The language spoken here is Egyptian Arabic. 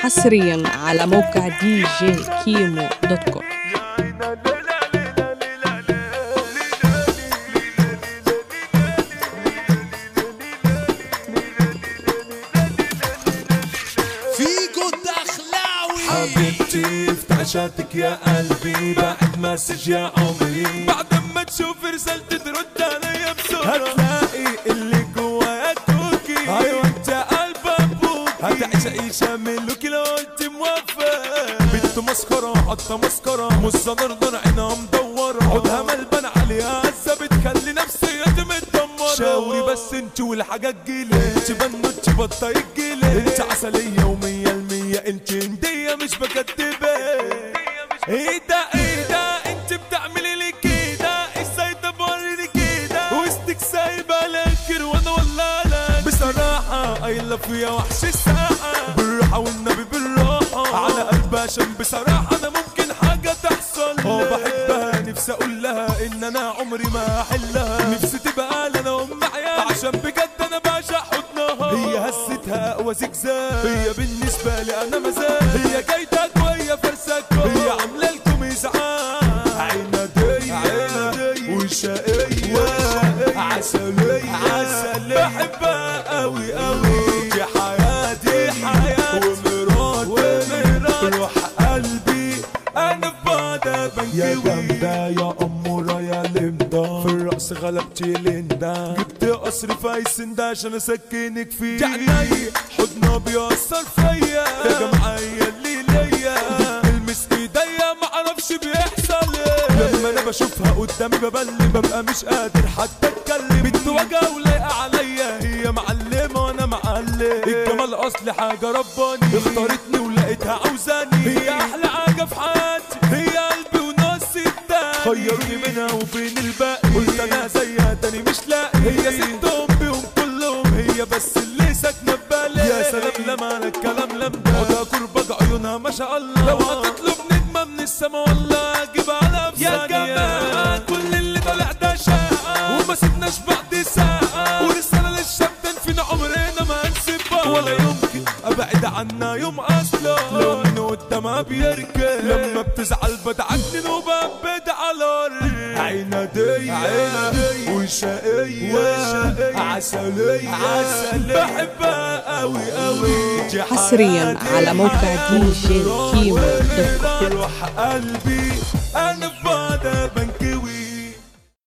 حصريا على موقع دي جي كيمو دوت كوم فيكو دخلاوي حبيبتي افتح عشاتك يا قلبي بعد مسج يا عمري بعد ما تشوف رسالتي ترد عليا بسرعة هتلاقي اللي جوايا كوكي ايوه انت قلب ابوكي هتعيش عيشة ملوكي لو قلت موافق بنت مسخرة حاطة مسكرة مصة نردن عينها مدورة عودها ملبن عليها هزة بتخلي نفسيتي متدمرة شاوري بس انت والحاجة تجيلي انت بنوتي بطة يجيلي انت عسلية ومية المية انت هندية مش بكدبك ايه ده ايه ده انت بتعملي لي كده ازاي تبرري كده وسطك سايبه لكر وانا ولا لا بصراحة اي لاف يا وحش الساعة بالراحة والنبي بالراحة على قلبها عشان بصراحة انا ممكن حاجة تحصل اه بحبها نفسي اقول لها ان انا عمري ما احلها نفسي تبقى لنا ام عيال عشان بجد انا بعشق حضنها هي هستها اقوى زجزاج هي بالنسبة لي انا مزاج هي جايتك وهي فرسك هي عاملة لكم ازعاج عنادية عنادية وشقية عسلية عسلية بحبها قوي قوي دي حياتي حياتي ومراتي روح قلبي انا في بعدها بنكوي يا جامدة يا أمورة يا لمدة في الرقص غلبتي ليندا جبت قصر فايسن ده عشان اسكنك فيه يعني حضنها بيأثر فيا يا جمعية اللي ليا تلمس ايديا معرفش بيحصل ايه لما انا بشوفها قدامي ببلم ببقى مش قادر حتى اتكلم بنت وجع ولايقة عليا هي معلمة وانا معلم الجمال اصل حاجة رباني اختارتني ولقيتها عاوزاني هي احلى حاجة في حياتي هي قلبي ونص التاني خيروني منها وبين الباقي قلت انا زيها تاني مش لاقي هي ستهم بيهم كلهم هي بس اللي ساكنة ببالي يا سلام لما انا الكلام لمدة عودها كربة عيونها ما شاء الله لو هتطلب نجمة من السما والله اجيبها على يا جماعة كل اللي طالع ده شقة وما سيبناش بعد ساعة ورسالة للشمتان فينا عمرنا ما هنسيبها ولا يمكن ابعد عنها يوم اصلا لو من قدامها بيركن لما بتزعل بدعكن وببد على عنادية وشقية عسلية عسلية بحبها قوي قوي دي حصريا على موقع دي جي كيمو دوت كوم روح قلبي انا في